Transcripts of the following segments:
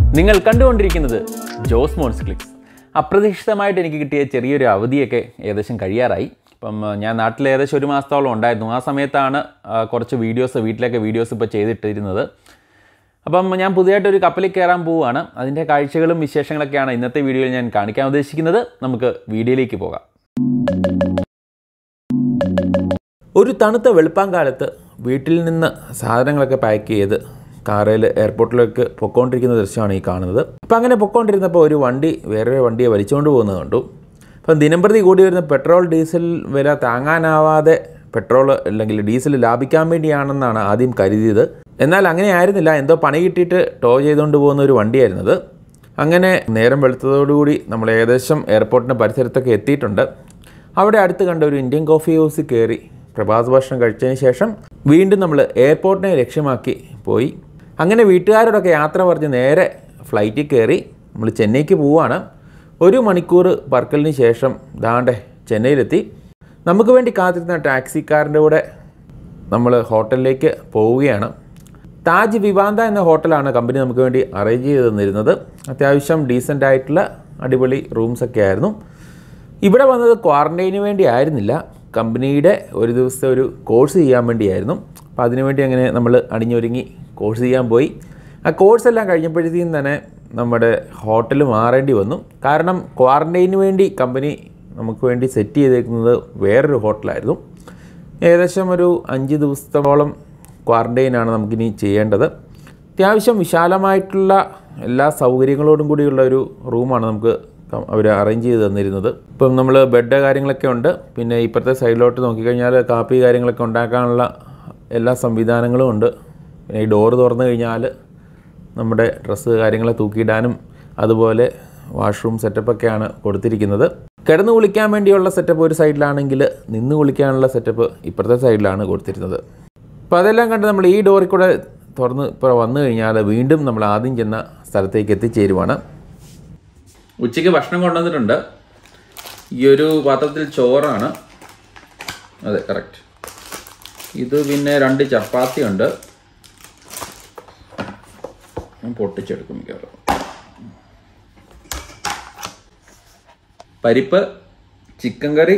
നിങ്ങൾ കണ്ടുകൊണ്ടിരിക്കുന്നത് ജോസ് മോൺസ് ക്ലിക്സ് അപ്രതീക്ഷിതമായിട്ട് എനിക്ക് കിട്ടിയ ചെറിയൊരു അവധിയൊക്കെ ഏകദേശം കഴിയാറായി ഇപ്പം ആ, ഞാൻ നാട്ടിൽ ഏകദേശം ഒരു മാസത്തോളം ഉണ്ടായിരുന്നു ആ സമയത്താണ് ആ, കുറച്ച് വീഡിയോസ് വീട്ടിലൊക്കെ വീഡിയോസ് ഇപ്പോൾ ചെയ്തിട്ടിരുന്നത് അപ്പം ഞാൻ പുതിയതായിട്ടൊരു കപ്പലിൽ കയറാൻ പോവുകയാണ് അതിൻ്റെ കാഴ്ചകളും വിശേഷങ്ങളൊക്കെയാണ് ഇന്നത്തെ വീഡിയോയിൽ ഞാൻ കാണിക്കാൻ ഉദ്ദേശിക്കുന്നത് നമുക്ക് വീഡിയോയിലേക്ക് പോകാം ഒരു തണുത്ത വെളുപ്പാങ്കാലത്ത് വീട്ടിൽ നിന്ന് സാധനങ്ങളൊക്കെ പാക്ക് ചെയ്ത് കാറിൽ എയർപോർട്ടിലേക്ക് പൊക്കോണ്ടിരിക്കുന്ന ദൃശ്യമാണ് ഈ കാണുന്നത് അപ്പം അങ്ങനെ പൊക്കോണ്ടിരുന്നപ്പോൾ ഒരു വണ്ടി വേറൊരു വണ്ടിയെ വലിച്ചുകൊണ്ട് പോകുന്നത് കണ്ടു അപ്പം ദിനംപ്രതി കൂടി വരുന്ന പെട്രോൾ ഡീസൽ വില താങ്ങാനാവാതെ പെട്രോൾ അല്ലെങ്കിൽ ഡീസൽ ലാഭിക്കാൻ വേണ്ടിയാണെന്നാണ് ആദ്യം കരുതിയത് എന്നാൽ അങ്ങനെ ആയിരുന്നില്ല എന്തോ പണി കിട്ടിയിട്ട് ടോ ചെയ്തുകൊണ്ട് പോകുന്ന ഒരു വണ്ടിയായിരുന്നത് അങ്ങനെ നേരം വെളുത്തതോടുകൂടി നമ്മൾ ഏകദേശം എയർപോർട്ടിൻ്റെ പരിസരത്തൊക്കെ എത്തിയിട്ടുണ്ട് അവിടെ അടുത്ത് കണ്ട ഒരു ഇന്ത്യൻ കോഫി ഹൗസിൽ കയറി പ്രഭാത ഭക്ഷണം കഴിച്ചതിന് ശേഷം വീണ്ടും നമ്മൾ എയർപോർട്ടിനെ ലക്ഷ്യമാക്കി പോയി അങ്ങനെ വീട്ടുകാരോടൊക്കെ യാത്ര പറഞ്ഞ് നേരെ ഫ്ലൈറ്റിൽ കയറി നമ്മൾ ചെന്നൈക്ക് പോവുകയാണ് ഒരു മണിക്കൂർ പറക്കലിന് ശേഷം ദാണ്ടെ ചെന്നൈയിലെത്തി നമുക്ക് വേണ്ടി കാത്തിരുന്ന ടാക്സിക്കാരൻ്റെ കൂടെ നമ്മൾ ഹോട്ടലിലേക്ക് പോവുകയാണ് താജ് വിവാന്ത എന്ന ഹോട്ടലാണ് കമ്പനി നമുക്ക് വേണ്ടി അറേഞ്ച് ചെയ്ത് തന്നിരുന്നത് അത്യാവശ്യം ഡീസൻ്റ് ആയിട്ടുള്ള അടിപൊളി റൂംസ് ഒക്കെ ആയിരുന്നു ഇവിടെ വന്നത് ക്വാറൻറ്റൈന് വേണ്ടി ആയിരുന്നില്ല കമ്പനിയുടെ ഒരു ദിവസത്തെ ഒരു കോഴ്സ് ചെയ്യാൻ വേണ്ടിയായിരുന്നു അപ്പോൾ അതിനുവേണ്ടി അങ്ങനെ നമ്മൾ അണിഞ്ഞൊരുങ്ങി കോഴ്സ് ചെയ്യാൻ പോയി ആ കോഴ്സ് എല്ലാം കഴിഞ്ഞപ്പോഴത്തേക്കും തന്നെ നമ്മുടെ ഹോട്ടൽ മാറേണ്ടി വന്നു കാരണം ക്വാറൻറ്റൈന് വേണ്ടി കമ്പനി നമുക്ക് വേണ്ടി സെറ്റ് ചെയ്തേക്കുന്നത് വേറൊരു ഹോട്ടലായിരുന്നു ഏകദേശം ഒരു അഞ്ച് ദിവസത്തോളം ക്വാറൻറ്റൈനാണ് നമുക്കിനി ചെയ്യേണ്ടത് അത്യാവശ്യം വിശാലമായിട്ടുള്ള എല്ലാ സൗകര്യങ്ങളോടും കൂടിയുള്ള ഒരു റൂമാണ് നമുക്ക് അവർ അറേഞ്ച് ചെയ്ത് തന്നിരുന്നത് ഇപ്പം നമ്മൾ ബെഡ് കാര്യങ്ങളൊക്കെ ഉണ്ട് പിന്നെ ഇപ്പോഴത്തെ സൈഡിലോട്ട് നോക്കിക്കഴിഞ്ഞാൽ കാപ്പി കാര്യങ്ങളൊക്കെ ഉണ്ടാക്കാനുള്ള എല്ലാ സംവിധാനങ്ങളും ഉണ്ട് പിന്നെ ഈ ഡോറ് തുറന്നു കഴിഞ്ഞാൽ നമ്മുടെ ഡ്രസ്സ് കാര്യങ്ങൾ തൂക്കിയിടാനും അതുപോലെ വാഷ്റൂം സെറ്റപ്പൊക്കെയാണ് കൊടുത്തിരിക്കുന്നത് കിടന്ന് കുളിക്കാൻ വേണ്ടിയുള്ള സെറ്റപ്പ് ഒരു സൈഡിലാണെങ്കിൽ നിന്ന് കുളിക്കാനുള്ള സെറ്റപ്പ് ഇപ്പുറത്തെ സൈഡിലാണ് കൊടുത്തിരുന്നത് അപ്പോൾ അതെല്ലാം കണ്ട് നമ്മൾ ഈ ഡോറിൽ കൂടെ തുറന്ന് ഇപ്പോൾ വന്നു കഴിഞ്ഞാൽ വീണ്ടും നമ്മൾ ആദ്യം ചെന്ന സ്ഥലത്തേക്ക് എത്തിച്ചേരുവാണ് ഉച്ചയ്ക്ക് ഭക്ഷണം കൊണ്ടുവന്നിട്ടുണ്ട് ഈ ഒരു പാത്രത്തിൽ ചോറാണ് അതെ കറക്റ്റ് ഇത് പിന്നെ രണ്ട് ചപ്പാത്തി ഉണ്ട് ഞാൻ പൊട്ടിച്ചെടുക്കും മിക്കവാറും പരിപ്പ് ചിക്കൻ കറി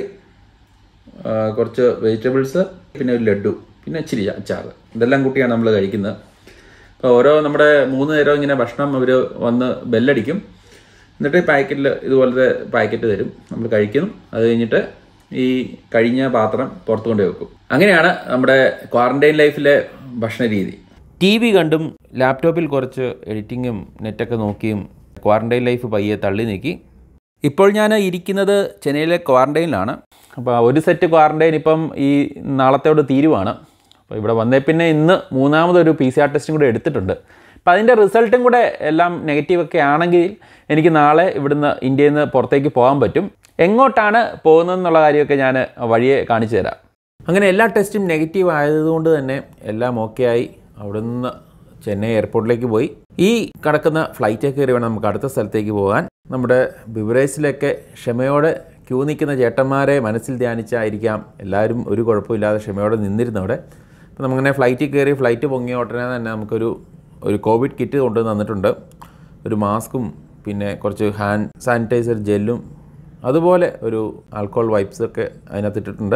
ആ, കുറച്ച് വെജിറ്റബിൾസ് പിന്നെ ഒരു ലഡു പിന്നെ ഇച്ചിരി അച്ചാർ ഇതെല്ലാം കൂട്ടിയാണ് നമ്മൾ കഴിക്കുന്നത് അപ്പോൾ ഓരോ നമ്മുടെ മൂന്ന് നേരം ഇങ്ങനെ ഭക്ഷണം അവർ വന്ന് ബെല്ലടിക്കും എന്നിട്ട് പാക്കറ്റിൽ ഇതുപോലത്തെ പാക്കറ്റ് തരും നമ്മൾ കഴിക്കുന്നു അത് കഴിഞ്ഞിട്ട് ഈ കഴിഞ്ഞ പാത്രം പുറത്തു കൊണ്ട് വെക്കും അങ്ങനെയാണ് നമ്മുടെ ക്വാറന്റൈൻ ലൈഫിലെ ഭക്ഷണ രീതി ടി വി കണ്ടും ലാപ്ടോപ്പിൽ കുറച്ച് എഡിറ്റിങ്ങും നെറ്റൊക്കെ നോക്കിയും ക്വാറന്റൈൻ ലൈഫ് പയ്യെ തള്ളി നീക്കി ഇപ്പോൾ ഞാൻ ഇരിക്കുന്നത് ചെന്നൈയിലെ ക്വാറന്റൈനിലാണ് അപ്പോൾ ഒരു സെറ്റ് ക്വാറന്റൈൻ ഇപ്പം ഈ നാളത്തോട് തീരുവാണ് അപ്പോൾ ഇവിടെ വന്നേ പിന്നെ ഇന്ന് മൂന്നാമതൊരു പി സി ആർ ടെസ്റ്റും കൂടെ എടുത്തിട്ടുണ്ട് അപ്പോൾ അതിൻ്റെ റിസൾട്ടും കൂടെ എല്ലാം നെഗറ്റീവ് ഒക്കെ ആണെങ്കിൽ എനിക്ക് നാളെ ഇവിടുന്ന് ഇന്ത്യയിൽ നിന്ന് പുറത്തേക്ക് പോകാൻ പറ്റും എങ്ങോട്ടാണ് പോകുന്നതെന്നുള്ള കാര്യമൊക്കെ ഞാൻ വഴിയെ കാണിച്ചു തരാം അങ്ങനെ എല്ലാ ടെസ്റ്റും നെഗറ്റീവ് ആയതുകൊണ്ട് തന്നെ എല്ലാം ഓക്കെ ആയി അവിടുന്ന് ചെന്നൈ എയർപോർട്ടിലേക്ക് പോയി ഈ കിടക്കുന്ന ഫ്ലൈറ്റ് കയറി വേണം നമുക്ക് അടുത്ത സ്ഥലത്തേക്ക് പോകാൻ നമ്മുടെ ബിവറേജിലൊക്കെ ക്ഷമയോടെ ക്യൂ നിൽക്കുന്ന ചേട്ടന്മാരെ മനസ്സിൽ ധ്യാനിച്ചായിരിക്കാം എല്ലാവരും ഒരു കുഴപ്പമില്ലാതെ ക്ഷമയോടെ നിന്നിരുന്നവിടെ അപ്പോൾ നമുക്കങ്ങനെ ഫ്ലൈറ്റിൽ കയറി ഫ്ലൈറ്റ് പൊങ്ങിയ ഉടനെ തന്നെ നമുക്കൊരു ഒരു കോവിഡ് കിറ്റ് കൊണ്ടുവന്ന് തന്നിട്ടുണ്ട് ഒരു മാസ്കും പിന്നെ കുറച്ച് ഹാൻഡ് സാനിറ്റൈസർ ജെല്ലും അതുപോലെ ഒരു ആൽക്കോഹോൾ വൈപ്സ് ഒക്കെ അതിനകത്ത് ഇട്ടിട്ടുണ്ട്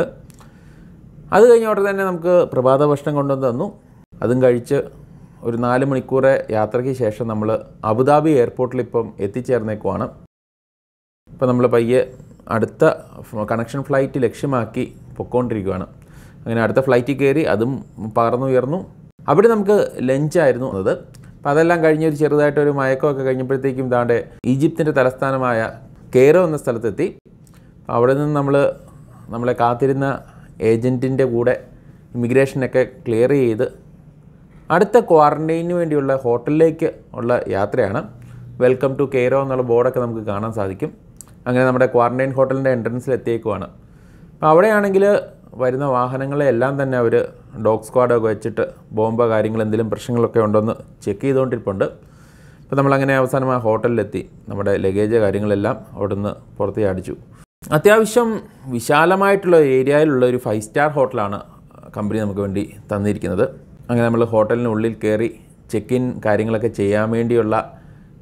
അത് കഴിഞ്ഞ ഉടനെ തന്നെ നമുക്ക് പ്രഭാത ഭക്ഷണം കൊണ്ടുവന്ന് തന്നു അതും കഴിച്ച് ഒരു നാല് മണിക്കൂറെ യാത്രയ്ക്ക് ശേഷം നമ്മൾ അബുദാബി എയർപോർട്ടിൽ ഇപ്പം എത്തിച്ചേർന്നേക്കുവാണ് ഇപ്പം നമ്മൾ പയ്യെ അടുത്ത കണക്ഷൻ ഫ്ലൈറ്റ് ലക്ഷ്യമാക്കി പൊക്കോണ്ടിരിക്കുകയാണ് അങ്ങനെ അടുത്ത ഫ്ലൈറ്റിൽ കയറി അതും പറന്നുയർന്നു അവിടെ നമുക്ക് ലഞ്ചായിരുന്നു അത് അപ്പോൾ അതെല്ലാം കഴിഞ്ഞ് ഒരു ചെറുതായിട്ടൊരു മയക്കമൊക്കെ കഴിഞ്ഞപ്പോഴത്തേക്കും താണ്ടെ ഈജിപ്തിൻ്റെ തലസ്ഥാനമായ കെയ്റോ എന്ന സ്ഥലത്തെത്തി അവിടെ നിന്ന് നമ്മൾ നമ്മളെ കാത്തിരുന്ന ഏജൻറ്റിൻ്റെ കൂടെ ഇമിഗ്രേഷനൊക്കെ ക്ലിയർ ചെയ്ത് അടുത്ത ക്വാറൻറ്റൈനിന് വേണ്ടിയുള്ള ഹോട്ടലിലേക്ക് ഉള്ള യാത്രയാണ് വെൽക്കം ടു കെയ്റോ എന്നുള്ള ബോർഡൊക്കെ നമുക്ക് കാണാൻ സാധിക്കും അങ്ങനെ നമ്മുടെ ക്വാറൻറ്റൈൻ ഹോട്ടലിൻ്റെ എൻട്രൻസിൽ എത്തിയേക്കുവാണ് അപ്പോൾ അവിടെയാണെങ്കിൽ വരുന്ന വാഹനങ്ങളെ എല്ലാം തന്നെ അവർ ഡോഗ് സ്ക്വാഡൊക്കെ വെച്ചിട്ട് ബോംബോ കാര്യങ്ങൾ എന്തെങ്കിലും പ്രശ്നങ്ങളൊക്കെ ഉണ്ടോയെന്ന് ചെക്ക് ചെയ്തുകൊണ്ടിരിപ്പുണ്ട് അപ്പോൾ നമ്മളങ്ങനെ അവസാനം ആ ഹോട്ടലിലെത്തി നമ്മുടെ ലഗേജ് കാര്യങ്ങളെല്ലാം അവിടുന്ന് പുറത്ത് ചാടിച്ചു അത്യാവശ്യം വിശാലമായിട്ടുള്ള ഏരിയയിലുള്ള ഒരു ഫൈവ് സ്റ്റാർ ഹോട്ടലാണ് കമ്പനി നമുക്ക് വേണ്ടി തന്നിരിക്കുന്നത് അങ്ങനെ നമ്മൾ ഹോട്ടലിനുള്ളിൽ കയറി ചെക്ക് ഇൻ കാര്യങ്ങളൊക്കെ ചെയ്യാൻ വേണ്ടിയുള്ള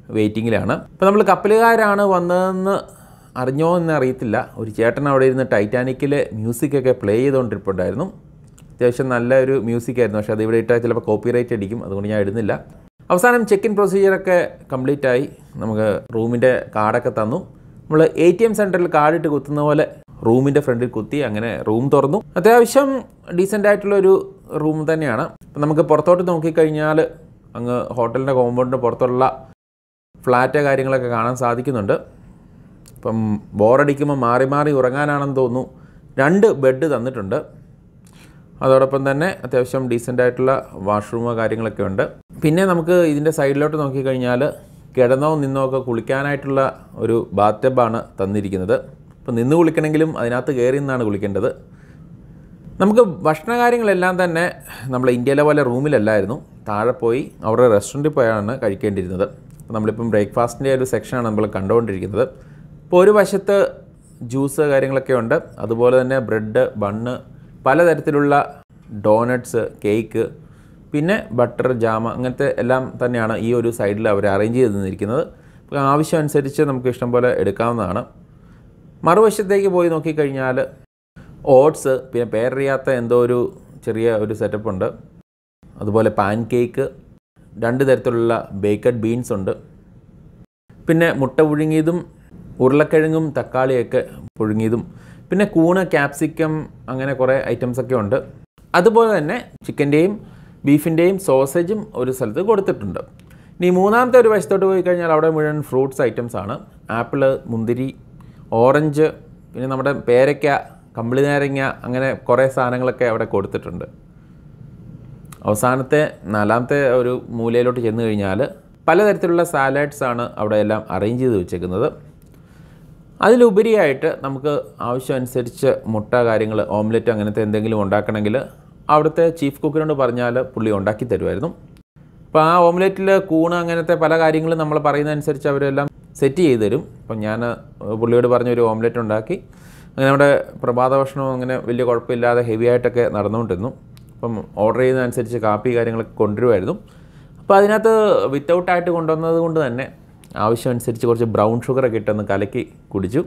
വെയിറ്റിങ്ങിലാണ് ഇപ്പോൾ നമ്മൾ കപ്പലുകാരാണ് വന്നതെന്ന് അറിഞ്ഞോ എന്ന് അറിയത്തില്ല ഒരു ചേട്ടൻ അവിടെ ഇരുന്ന് ടൈറ്റാനിക്കിലെ മ്യൂസിക്കൊക്കെ പ്ലേ ചെയ്തുകൊണ്ടിരിപ്പുണ്ടായിരുന്നു അത്യാവശ്യം നല്ലൊരു മ്യൂസിക് ആയിരുന്നു പക്ഷേ അത് ഇവിടെ ഇട്ടാൽ ചിലപ്പോൾ കോപ്പിറൈറ്റ് അടിക്കും അതുകൊണ്ട് ഞാൻ ഇടുന്നില്ല അവസാനം ചെക്ക് ഇൻ പ്രൊസീജിയറൊക്കെ കംപ്ലീറ്റ് ആയി നമുക്ക് റൂമിൻ്റെ കാർഡൊക്കെ തന്നു നമ്മൾ എ ടി എം സെൻറ്ററിൽ കാർഡിട്ട് കുത്തുന്ന പോലെ റൂമിൻ്റെ ഫ്രണ്ടിൽ കുത്തി അങ്ങനെ റൂം തുറന്നു അത്യാവശ്യം ഡീസൻ്റ് ആയിട്ടുള്ള ഒരു റൂം തന്നെയാണ് അപ്പം നമുക്ക് പുറത്തോട്ട് നോക്കിക്കഴിഞ്ഞാൽ അങ്ങ് ഹോട്ടലിൻ്റെ കോമ്പൗണ്ടിൻ്റെ പുറത്തുള്ള ഫ്ലാറ്റ് കാര്യങ്ങളൊക്കെ കാണാൻ സാധിക്കുന്നുണ്ട് ഇപ്പം ബോറടിക്കുമ്പോൾ മാറി മാറി ഉറങ്ങാനാണെന്ന് തോന്നുന്നു രണ്ട് ബെഡ് തന്നിട്ടുണ്ട് അതോടൊപ്പം തന്നെ അത്യാവശ്യം ഡീസൻ്റ് ആയിട്ടുള്ള വാഷ്റൂമോ കാര്യങ്ങളൊക്കെ ഉണ്ട് പിന്നെ നമുക്ക് ഇതിൻ്റെ സൈഡിലോട്ട് നോക്കിക്കഴിഞ്ഞാൽ കിടന്നോ നിന്നോ ഒക്കെ കുളിക്കാനായിട്ടുള്ള ഒരു ബാത്തബാണ് തന്നിരിക്കുന്നത് അപ്പോൾ നിന്ന് കുളിക്കണമെങ്കിലും അതിനകത്ത് കയറി നിന്നാണ് കുളിക്കേണ്ടത് നമുക്ക് ഭക്ഷണ കാര്യങ്ങളെല്ലാം തന്നെ നമ്മൾ ഇന്ത്യയിലെ പോലെ റൂമിലല്ലായിരുന്നു താഴെ പോയി അവരുടെ റെസ്റ്റോറൻറ്റിൽ പോയാണ് കഴിക്കേണ്ടിയിരുന്നത് അപ്പോൾ നമ്മളിപ്പം ബ്രേക്ക്ഫാസ്റ്റിൻ്റെ ഒരു സെക്ഷനാണ് നമ്മൾ കണ്ടുകൊണ്ടിരിക്കുന്നത് ഇപ്പോൾ ഒരു വശത്ത് ജ്യൂസ് കാര്യങ്ങളൊക്കെ ഉണ്ട് അതുപോലെ തന്നെ ബ്രെഡ് ബണ്ണ് പലതരത്തിലുള്ള ഡോനട്ട്സ് കേക്ക് പിന്നെ ബട്ടർ ജാമ അങ്ങനത്തെ എല്ലാം തന്നെയാണ് ഈ ഒരു സൈഡിൽ അവർ അറേഞ്ച് ചെയ്ത് തന്നിരിക്കുന്നത് അപ്പോൾ ആവശ്യം അനുസരിച്ച് നമുക്ക് ഇഷ്ടം പോലെ എടുക്കാവുന്നതാണ് മറുവശത്തേക്ക് പോയി നോക്കിക്കഴിഞ്ഞാൽ ഓട്സ് പിന്നെ പേരറിയാത്ത എന്തോ ഒരു ചെറിയ ഒരു സെറ്റപ്പ് ഉണ്ട് അതുപോലെ പാൻ കേക്ക് രണ്ട് തരത്തിലുള്ള ബേക്കഡ് ബീൻസ് ഉണ്ട് പിന്നെ മുട്ട പുഴുങ്ങിയതും ഉരുളക്കിഴങ്ങും തക്കാളിയൊക്കെ പുഴുങ്ങിയതും പിന്നെ കൂണ് ക്യാപ്സിക്കം അങ്ങനെ കുറേ ഐറ്റംസ് ഒക്കെ ഉണ്ട് അതുപോലെ തന്നെ ചിക്കൻ്റെയും ബീഫിൻ്റെയും സോസേജും ഒരു സ്ഥലത്ത് കൊടുത്തിട്ടുണ്ട് ഇനി മൂന്നാമത്തെ ഒരു വശത്തോട്ട് പോയി കഴിഞ്ഞാൽ അവിടെ മുഴുവൻ ഫ്രൂട്ട്സ് ഐറ്റംസ് ആണ് ആപ്പിള് മുന്തിരി ഓറഞ്ച് പിന്നെ നമ്മുടെ പേരയ്ക്ക കമ്പിളി നാരങ്ങ അങ്ങനെ കുറേ സാധനങ്ങളൊക്കെ അവിടെ കൊടുത്തിട്ടുണ്ട് അവസാനത്തെ നാലാമത്തെ ഒരു മൂലയിലോട്ട് ചെന്ന് കഴിഞ്ഞാൽ പലതരത്തിലുള്ള സാലഡ്സ് ആണ് അവിടെ എല്ലാം അറേഞ്ച് ചെയ്ത് വെച്ചേക്കുന്നത് അതിലുപരിയായിട്ട് നമുക്ക് ആവശ്യം അനുസരിച്ച് മുട്ട കാര്യങ്ങൾ ഓംലെറ്റ് അങ്ങനത്തെ എന്തെങ്കിലും ഉണ്ടാക്കണമെങ്കിൽ അവിടുത്തെ ചീഫ് കുക്കിനോട് പറഞ്ഞാൽ പുള്ളി ഉണ്ടാക്കി തരുമായിരുന്നു അപ്പോൾ ആ ഓംലെറ്റിൽ കൂണ് അങ്ങനത്തെ പല കാര്യങ്ങളും നമ്മൾ പറയുന്നതനുസരിച്ച് അവരെല്ലാം സെറ്റ് ചെയ്ത് തരും അപ്പം ഞാൻ പുള്ളിയോട് പറഞ്ഞ ഒരു ഓംലെറ്റ് ഉണ്ടാക്കി അങ്ങനെ നമ്മുടെ പ്രഭാത ഭക്ഷണം അങ്ങനെ വലിയ കുഴപ്പമില്ലാതെ ഹെവി ആയിട്ടൊക്കെ നടന്നുകൊണ്ടിരുന്നു അപ്പം ഓർഡർ ചെയ്യുന്നതനുസരിച്ച് കാപ്പി കാര്യങ്ങളൊക്കെ കൊണ്ടുവരുമായിരുന്നു അപ്പോൾ അതിനകത്ത് വിത്തൗട്ട് ആയിട്ട് കൊണ്ടുവന്നത് കൊണ്ട് തന്നെ ആവശ്യം അനുസരിച്ച് കുറച്ച് ബ്രൗൺ ഷുഗറൊക്കെ ഇട്ടൊന്ന് കലക്കി കുടിച്ചു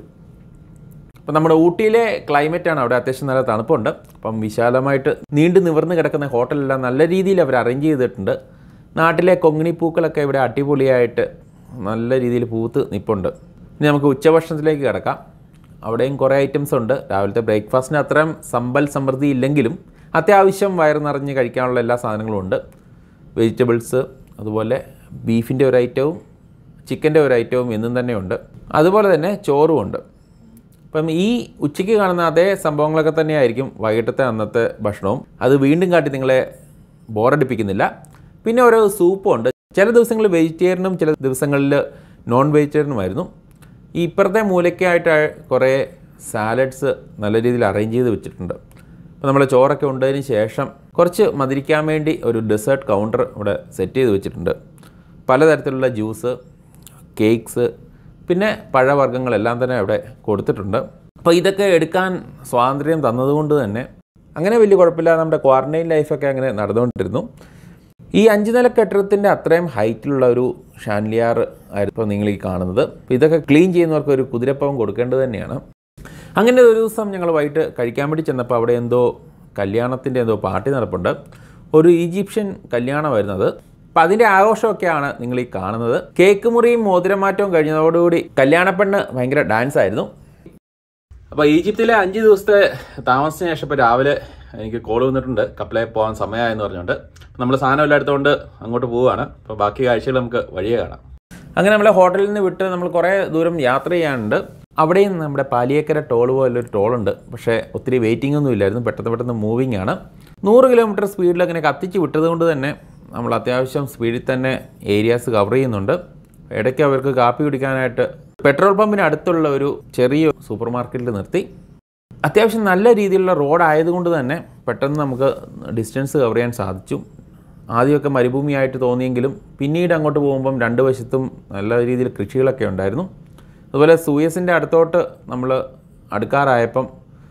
അപ്പം നമ്മുടെ ഊട്ടിയിലെ ക്ലൈമറ്റാണ് അവിടെ അത്യാവശ്യം നല്ല തണുപ്പുണ്ട് അപ്പം വിശാലമായിട്ട് നീണ്ടു നിവർന്ന് കിടക്കുന്ന ഹോട്ടലെല്ലാം നല്ല രീതിയിൽ അവർ അറേഞ്ച് ചെയ്തിട്ടുണ്ട് നാട്ടിലെ കൊങ്ങിണിപ്പൂക്കളൊക്കെ ഇവിടെ അടിപൊളിയായിട്ട് നല്ല രീതിയിൽ പൂത്ത് നിൽപ്പുണ്ട് ഇനി നമുക്ക് ഉച്ചഭക്ഷണത്തിലേക്ക് കിടക്കാം അവിടെയും കുറേ ഐറ്റംസ് ഉണ്ട് രാവിലത്തെ ബ്രേക്ക്ഫാസ്റ്റിന് അത്രയും സമ്പൽ സമൃദ്ധി ഇല്ലെങ്കിലും അത്യാവശ്യം വയറ് നിറഞ്ഞ് കഴിക്കാനുള്ള എല്ലാ സാധനങ്ങളും ഉണ്ട് വെജിറ്റബിൾസ് അതുപോലെ ബീഫിൻ്റെ ഒരു ഐറ്റവും ചിക്കൻ്റെ ഒരു ഐറ്റവും എന്നും തന്നെ ഉണ്ട് അതുപോലെ തന്നെ ചോറും ഉണ്ട് അപ്പം ഈ ഉച്ചയ്ക്ക് കാണുന്ന അതേ സംഭവങ്ങളൊക്കെ തന്നെയായിരിക്കും വൈകിട്ടത്തെ അന്നത്തെ ഭക്ഷണവും അത് വീണ്ടും കാട്ടി നിങ്ങളെ ബോറടിപ്പിക്കുന്നില്ല പിന്നെ ഓരോ സൂപ്പും ഉണ്ട് ചില ദിവസങ്ങളിൽ വെജിറ്റേറിയനും ചില ദിവസങ്ങളിൽ നോൺ വെജിറ്റേറിയനുമായിരുന്നു ഈ ഇപ്പുറത്തെ മൂലയ്ക്കായിട്ട് കുറേ സാലഡ്സ് നല്ല രീതിയിൽ അറേഞ്ച് ചെയ്ത് വെച്ചിട്ടുണ്ട് അപ്പോൾ നമ്മൾ ചോറൊക്കെ ഉണ്ടതിന് ശേഷം കുറച്ച് മധുരിക്കാൻ വേണ്ടി ഒരു ഡെസേർട്ട് കൗണ്ടർ ഇവിടെ സെറ്റ് ചെയ്ത് വെച്ചിട്ടുണ്ട് പലതരത്തിലുള്ള ജ്യൂസ് കേക്ക്സ് പിന്നെ പഴവർഗ്ഗങ്ങളെല്ലാം തന്നെ അവിടെ കൊടുത്തിട്ടുണ്ട് അപ്പോൾ ഇതൊക്കെ എടുക്കാൻ സ്വാതന്ത്ര്യം തന്നതുകൊണ്ട് തന്നെ അങ്ങനെ വലിയ കുഴപ്പമില്ലാതെ നമ്മുടെ ക്വാറന്റൈൻ ലൈഫൊക്കെ അങ്ങനെ നടന്നുകൊണ്ടിരുന്നു ഈ അഞ്ച് നില കെട്ടിടത്തിൻ്റെ അത്രയും ഹൈറ്റിലുള്ള ഒരു ഷാൻലിയാർ ആയിരുന്നു നിങ്ങൾ ഈ കാണുന്നത് അപ്പോൾ ഇതൊക്കെ ക്ലീൻ ചെയ്യുന്നവർക്ക് ഒരു കുതിരപ്പവം കൊടുക്കേണ്ടത് തന്നെയാണ് അങ്ങനെ ഒരു ദിവസം ഞങ്ങൾ വൈകിട്ട് കഴിക്കാൻ വേണ്ടി ചെന്നപ്പോൾ അവിടെ എന്തോ കല്യാണത്തിൻ്റെ എന്തോ പാർട്ടി നടപ്പുണ്ട് ഒരു ഈജിപ്ഷ്യൻ കല്യാണമായിരുന്നു അത് അപ്പം അതിൻ്റെ ആഘോഷമൊക്കെയാണ് നിങ്ങൾ ഈ കാണുന്നത് കേക്ക് മുറിയും മോതിരമാറ്റവും കഴിഞ്ഞതോടുകൂടി കല്യാണപ്പെണ്ണ് ഭയങ്കര ഡാൻസ് ആയിരുന്നു അപ്പോൾ ഈജിപ്തിലെ അഞ്ച് ദിവസത്തെ താമസത്തിന് ശേഷം ഇപ്പോൾ രാവിലെ എനിക്ക് കോൾ വന്നിട്ടുണ്ട് കപ്പലിൽ പോകാൻ സമയമായെന്ന് പറഞ്ഞുകൊണ്ട് നമ്മൾ സാധനം എല്ലാം എടുത്തുകൊണ്ട് അങ്ങോട്ട് പോവുകയാണ് അപ്പോൾ ബാക്കി കാഴ്ചകൾ നമുക്ക് വഴിയെ കാണാം അങ്ങനെ നമ്മളെ ഹോട്ടലിൽ നിന്ന് വിട്ട് നമ്മൾ കുറേ ദൂരം യാത്ര ചെയ്യാനുണ്ട് അവിടെയും നമ്മുടെ പാലിയേക്കര ടോൾ പോലൊരു ടോളുണ്ട് പക്ഷേ ഒത്തിരി വെയിറ്റിംഗ് ഒന്നും ഇല്ലായിരുന്നു പെട്ടെന്ന് പെട്ടെന്ന് മൂവിങ് ആണ് നൂറ് കിലോമീറ്റർ സ്പീഡിൽ അങ്ങനെ കത്തിച്ച് വിട്ടതുകൊണ്ട് തന്നെ നമ്മൾ അത്യാവശ്യം സ്പീഡിൽ തന്നെ ഏരിയാസ് കവർ ചെയ്യുന്നുണ്ട് ഇടയ്ക്ക് അവർക്ക് കാപ്പി കുടിക്കാനായിട്ട് പെട്രോൾ പമ്പിന് അടുത്തുള്ള ഒരു ചെറിയ സൂപ്പർ മാർക്കറ്റിൽ നിർത്തി അത്യാവശ്യം നല്ല രീതിയിലുള്ള റോഡ് ആയതുകൊണ്ട് തന്നെ പെട്ടെന്ന് നമുക്ക് ഡിസ്റ്റൻസ് കവർ ചെയ്യാൻ സാധിച്ചു ആദ്യമൊക്കെ മരുഭൂമിയായിട്ട് തോന്നിയെങ്കിലും പിന്നീട് അങ്ങോട്ട് പോകുമ്പം രണ്ട് വശത്തും നല്ല രീതിയിൽ കൃഷികളൊക്കെ ഉണ്ടായിരുന്നു അതുപോലെ സൂയസിൻ്റെ അടുത്തോട്ട് നമ്മൾ അടുക്കാറായപ്പം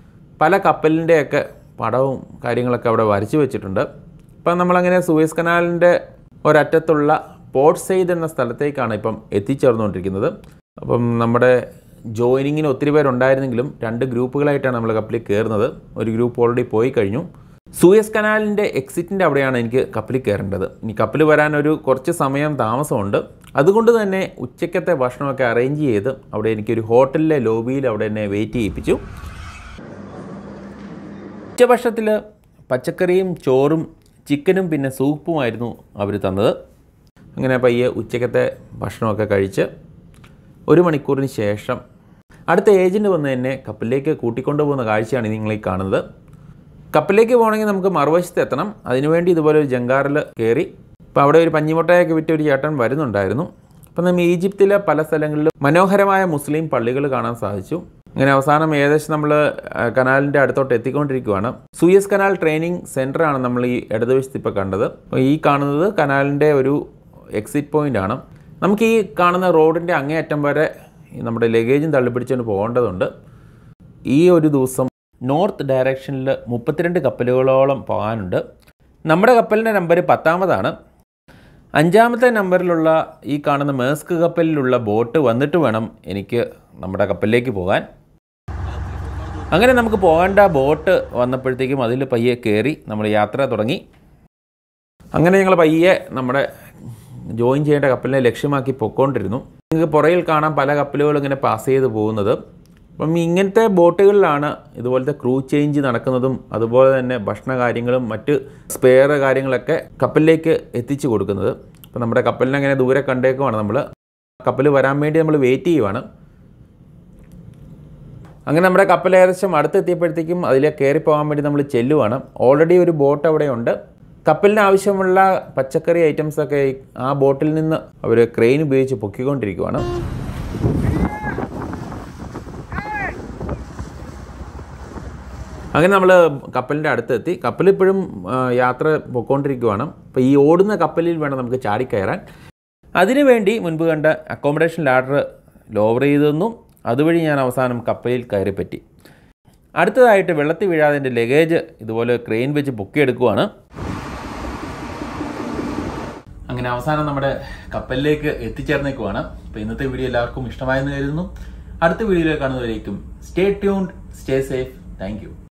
പല കപ്പലിൻ്റെയൊക്കെ പടവും കാര്യങ്ങളൊക്കെ അവിടെ വരച്ചു വെച്ചിട്ടുണ്ട് അപ്പം നമ്മളങ്ങനെ സൂയസ് കനാലിൻ്റെ ഒരറ്റത്തുള്ള പോർട്ട് സെയ്ദ് എന്ന സ്ഥലത്തേക്കാണ് ഇപ്പം എത്തിച്ചേർന്നുകൊണ്ടിരിക്കുന്നത് അപ്പം നമ്മുടെ ജോയിനിങ്ങിന് ഒത്തിരി പേരുണ്ടായിരുന്നെങ്കിലും രണ്ട് ഗ്രൂപ്പുകളായിട്ടാണ് നമ്മൾ കപ്പലിൽ കയറുന്നത് ഒരു ഗ്രൂപ്പ് ഓൾറെഡി പോയി കഴിഞ്ഞു സൂയസ് കനാലിൻ്റെ എക്സിറ്റിൻ്റെ അവിടെയാണ് എനിക്ക് കപ്പലിൽ കയറേണ്ടത് ഇനി കപ്പൽ വരാൻ ഒരു കുറച്ച് സമയം താമസമുണ്ട് അതുകൊണ്ട് തന്നെ ഉച്ചക്കത്തെ ഭക്ഷണമൊക്കെ അറേഞ്ച് ചെയ്ത് അവിടെ എനിക്കൊരു ഹോട്ടലിലെ ലോബിയിൽ അവിടെ എന്നെ വെയിറ്റ് ചെയ്യിപ്പിച്ചു ഉച്ചഭക്ഷണത്തിൽ പച്ചക്കറിയും ചോറും ചിക്കനും പിന്നെ സൂപ്പുമായിരുന്നു അവർ തന്നത് അങ്ങനെ പയ്യെ ഉച്ചക്കത്തെ ഭക്ഷണമൊക്കെ കഴിച്ച് ഒരു മണിക്കൂറിന് ശേഷം അടുത്ത ഏജൻറ്റ് വന്ന് എന്നെ കപ്പലിലേക്ക് കൂട്ടിക്കൊണ്ടു പോകുന്ന കാഴ്ചയാണ് നിങ്ങളീ കാണുന്നത് കപ്പലിലേക്ക് പോകണമെങ്കിൽ നമുക്ക് മറുവശത്ത് എത്തണം അതിനുവേണ്ടി ഇതുപോലെ ഒരു ജങ്കാറിൽ കയറി ഇപ്പോൾ അവിടെ ഒരു പഞ്ഞിമുട്ടയൊക്കെ വിറ്റ് ഒരു ചേട്ടൻ വരുന്നുണ്ടായിരുന്നു അപ്പം നമ്മൾ ഈജിപ്തിലെ പല സ്ഥലങ്ങളിലും മനോഹരമായ മുസ്ലിം പള്ളികൾ കാണാൻ സാധിച്ചു അങ്ങനെ അവസാനം ഏകദേശം നമ്മൾ കനാലിൻ്റെ അടുത്തോട്ട് എത്തിക്കൊണ്ടിരിക്കുകയാണ് സൂയസ് കനാൽ ട്രെയിനിങ് സെൻ്ററാണ് നമ്മൾ ഈ ഇടതുവശത്ത് ഇപ്പോൾ കണ്ടത് അപ്പോൾ ഈ കാണുന്നത് കനാലിൻ്റെ ഒരു എക്സിറ്റ് പോയിൻ്റ് ആണ് നമുക്ക് ഈ കാണുന്ന റോഡിൻ്റെ അങ്ങേയറ്റം വരെ ഈ നമ്മുടെ ലഗേജും തള്ളിപ്പിടിച്ചുകൊണ്ട് പോകേണ്ടതുണ്ട് ഈ ഒരു ദിവസം നോർത്ത് ഡയറക്ഷനിൽ മുപ്പത്തിരണ്ട് കപ്പലുകളോളം പോകാനുണ്ട് നമ്മുടെ കപ്പലിൻ്റെ നമ്പർ പത്താമതാണ് അഞ്ചാമത്തെ നമ്പറിലുള്ള ഈ കാണുന്ന മേസ്ക് കപ്പലിലുള്ള ബോട്ട് വന്നിട്ട് വേണം എനിക്ക് നമ്മുടെ കപ്പലിലേക്ക് പോകാൻ അങ്ങനെ നമുക്ക് പോകേണ്ട ബോട്ട് വന്നപ്പോഴത്തേക്കും അതിൽ പയ്യെ കയറി നമ്മൾ യാത്ര തുടങ്ങി അങ്ങനെ ഞങ്ങൾ പയ്യെ നമ്മുടെ ജോയിൻ ചെയ്യേണ്ട കപ്പലിനെ ലക്ഷ്യമാക്കി പൊക്കോണ്ടിരുന്നു നിങ്ങൾക്ക് പുറയിൽ കാണാൻ പല കപ്പലുകളും ഇങ്ങനെ പാസ് ചെയ്ത് പോകുന്നത് അപ്പം ഇങ്ങനത്തെ ബോട്ടുകളിലാണ് ഇതുപോലത്തെ ക്രൂ ചേഞ്ച് നടക്കുന്നതും അതുപോലെ തന്നെ ഭക്ഷണ കാര്യങ്ങളും മറ്റ് സ്പെയർ കാര്യങ്ങളൊക്കെ കപ്പലിലേക്ക് എത്തിച്ചു കൊടുക്കുന്നത് അപ്പം നമ്മുടെ കപ്പലിനെ അങ്ങനെ ദൂരെ കണ്ടേക്കുവാണ് നമ്മൾ കപ്പൽ വരാൻ വേണ്ടി നമ്മൾ വെയിറ്റ് ചെയ്യുവാണ് അങ്ങനെ നമ്മുടെ കപ്പൽ ഏകദേശം അടുത്തെത്തിയപ്പോഴത്തേക്കും അതിലേക്ക് കയറി പോകാൻ വേണ്ടി നമ്മൾ ചെല്ലുവാണ് ഓൾറെഡി ഒരു ബോട്ട് അവിടെയുണ്ട് കപ്പലിന് ആവശ്യമുള്ള പച്ചക്കറി ഐറ്റംസൊക്കെ ആ ബോട്ടിൽ നിന്ന് അവർ ക്രെയിൻ ഉപയോഗിച്ച് പൊക്കിക്കൊണ്ടിരിക്കുവാണ് അങ്ങനെ നമ്മൾ കപ്പലിൻ്റെ അടുത്തെത്തി കപ്പൽ ഇപ്പോഴും ആ, യാത്ര പൊയ്ക്കൊണ്ടിരിക്കുവാണ് അപ്പോൾ ഈ ഓടുന്ന കപ്പലിൽ വേണം നമുക്ക് ചാടിക്കയറാൻ അതിനുവേണ്ടി മുൻപ് കണ്ട അക്കോമഡേഷൻ ലാഡർ ലോവർ ചെയ്തെന്നും അതുവഴി ഞാൻ അവസാനം കപ്പലിൽ കയറിപ്പറ്റി അടുത്തതായിട്ട് വെള്ളത്തിൽ വീഴാതെ എൻ്റെ ലഗേജ് ഇതുപോലെ ക്രെയിൻ വെച്ച് പൊക്കിയെടുക്കുവാണ് അങ്ങനെ അവസാനം നമ്മുടെ കപ്പലിലേക്ക് എത്തിച്ചേർന്നേക്കുവാണ് അപ്പോൾ ഇന്നത്തെ വീഡിയോ എല്ലാവർക്കും ഇഷ്ടമായെന്ന് കരുതുന്നു അടുത്ത വീഡിയോയിൽ കാണുന്നവരേക്കും stay tuned stay safe thank